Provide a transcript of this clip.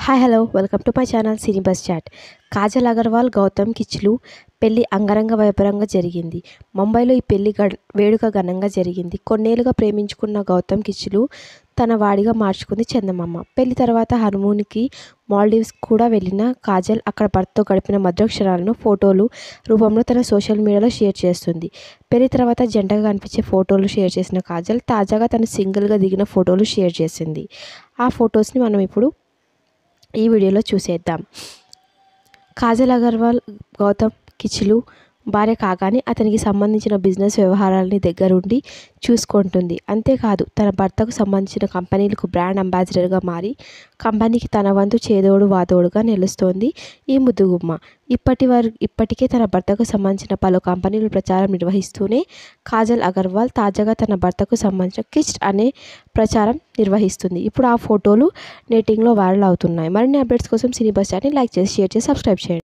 hi hello welcome to my channel cine buzz chat Kajal Aggarwal Gautam Kitchlu పెళ్లి అంగరంగ వైభవంగా జరిగింది ముంబైలో ఈ పెళ్లి గ వేడుక ఘనంగా జరిగింది కొన్నేళ్లుగా ప్రేమించుకున్న గౌతమ్ కిచ్లు తన వాడిగా మార్చుకుంది చందమామ పెళ్లి తర్వాత హనుమూన్కి మాల్డీవ్స్ కూడా వెళ్ళిన కాజల్ అక్కడ భర్తతో గడిపిన మధుర క్షణాలను ఫోటోలు రూపంలో తన సోషల్ మీడియాలో షేర్ చేస్తుంది పెళ్లి తర్వాత జంటగా కనిపించే ఫోటోలు షేర్ చేసిన కాజల్ తాజాగా తను సింగిల్గా దిగిన ఫోటోలు షేర్ చేసింది ఆ ఫొటోస్ని మనం ఇప్పుడు ఈ వీడియోలో చూసేద్దాం కాజల్ అగర్వాల్ గౌతమ్ కిచ్లు భార్య కాగానే అతనికి సంబంధించిన బిజినెస్ వ్యవహారాలని దగ్గరుండి చూసుకుంటుంది అంతేకాదు తన భర్తకు సంబంధించిన కంపెనీలకు బ్రాండ్ అంబాసిడర్గా మారి కంపెనీకి తన వంతు చేదోడు వాదోడుగా నిలుస్తోంది ఈ ముద్దుగుమ్మ ఇప్పటి వరకు ఇప్పటికే తన భర్తకు సంబంధించిన పలు కంపెనీలు ప్రచారం నిర్వహిస్తూనే కాజల్ అగర్వాల్ తాజాగా తన భర్తకు సంబంధించిన కిస్ట్ అనే ప్రచారం నిర్వహిస్తుంది ఇప్పుడు ఆ ఫోటోలు నెటింగ్లో వైరల్ అవుతున్నాయి మరిన్ని అప్డేట్స్ కోసం సినీ బస్ చాట్ని లైక్ చేసి షేర్ చేసి సబ్స్క్రైబ్ చేయండి